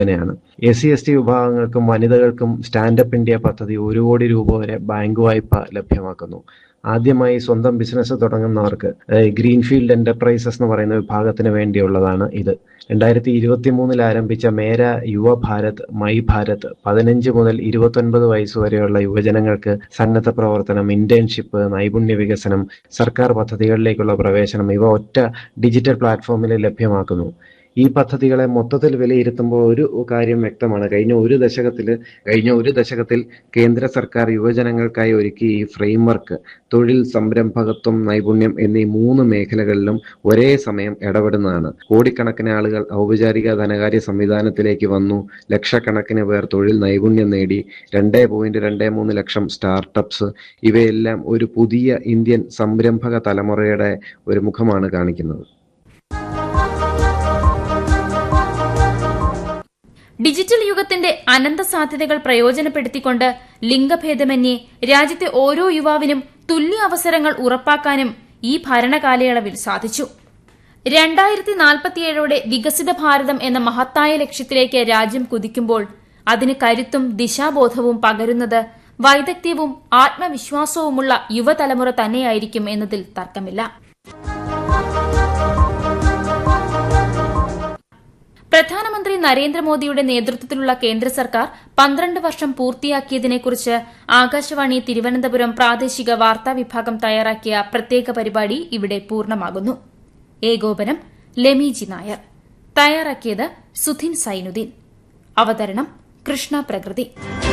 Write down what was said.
തന്നെയാണ് S C S T വിഭാഗങ്ങൾക്കും വനിതകൾക്കും standup India പദ്ധതി ഒരു കോടി രൂപ വരെ ബാങ്ക് വായ്പ ലഭ്യമാക്കുന്നു ആദ്യമായി സ്വന്തം ബിസിനസ് തുടങ്ങുന്നവർക്ക് ഗ്രീൻഫീൽഡ് എന്റർപ്രൈസസ് എന്ന് പറയുന്ന വിഭാഗത്തിന് വേണ്ടിയുള്ളതാണ് ഇത് രണ്ടായിരത്തി ഇരുപത്തി മൂന്നിൽ ആരംഭിച്ച മേര യുവ ഭാരത് മൈ ഭാരത് പതിനഞ്ച് മുതൽ ഇരുപത്തൊൻപത് വയസ്സ് വരെയുള്ള യുവജനങ്ങൾക്ക് സന്നദ്ധ പ്രവർത്തനം ഇന്റേൺഷിപ്പ് നൈപുണ്യ വികസനം സർക്കാർ പദ്ധതികളിലേക്കുള്ള പ്രവേശനം ഇവ ഒറ്റ ഡിജിറ്റൽ പ്ലാറ്റ്ഫോമിൽ ലഭ്യമാക്കുന്നു ഈ പദ്ധതികളെ മൊത്തത്തിൽ വിലയിരുത്തുമ്പോൾ ഒരു കാര്യം വ്യക്തമാണ് കഴിഞ്ഞ ഒരു ദശകത്തിൽ കഴിഞ്ഞ ഒരു ദശകത്തിൽ കേന്ദ്ര സർക്കാർ യുവജനങ്ങൾക്കായി ഒരുക്കിയ ഈ ഫ്രെയിംവർക്ക് തൊഴിൽ സംരംഭകത്വം നൈപുണ്യം എന്നീ മൂന്ന് മേഖലകളിലും ഒരേ സമയം ഇടപെടുന്നതാണ് കോടിക്കണക്കിന് ആളുകൾ ഔപചാരിക ധനകാര്യ സംവിധാനത്തിലേക്ക് വന്നു ലക്ഷക്കണക്കിന് പേർ തൊഴിൽ നൈപുണ്യം നേടി രണ്ടേ പോയിന്റ് രണ്ടേ മൂന്ന് ലക്ഷം സ്റ്റാർട്ടപ്സ് ഇവയെല്ലാം ഒരു പുതിയ ഇന്ത്യൻ സംരംഭക തലമുറയുടെ ഒരു മുഖമാണ് കാണിക്കുന്നത് ഡിജിറ്റൽ യുഗത്തിന്റെ അനന്ത സാധ്യതകൾ പ്രയോജനപ്പെടുത്തിക്കൊണ്ട് ലിംഗഭേദമന്യേ രാജ്യത്തെ ഓരോ യുവാവിനും തുല്യ അവസരങ്ങൾ ഉറപ്പാക്കാനും ഈ ഭരണകാലയളവിൽ സാധിച്ചു രണ്ടായിരത്തി നാൽപ്പത്തിയേഴോടെ വികസിത ഭാരതം എന്ന മഹത്തായ ലക്ഷ്യത്തിലേക്ക് രാജ്യം കുതിക്കുമ്പോൾ അതിന് കരുത്തും ദിശാബോധവും പകരുന്നത് വൈദഗ്ധ്യവും ആത്മവിശ്വാസവുമുള്ള യുവതലമുറ തന്നെയായിരിക്കും എന്നതിൽ തർക്കമില്ല പ്രധാനമന്ത്രി നരേന്ദ്രമോദിയുടെ നേതൃത്വത്തിലുള്ള കേന്ദ്ര സർക്കാർ പന്ത്രണ്ട് വർഷം പൂർത്തിയാക്കിയതിനെക്കുറിച്ച് ആകാശവാണി തിരുവനന്തപുരം പ്രാദേശിക വാർത്താ വിഭാഗം തയ്യാറാക്കിയ പ്രത്യേക പരിപാടി ഇവിടെ പൂർണ്ണമാകുന്നു ഏകോപനം ലെമിജി നായർ തയ്യാറാക്കിയത് സുധിൻ സൈനുദ്ദീൻ അവതരണം കൃഷ്ണ പ്രകൃതി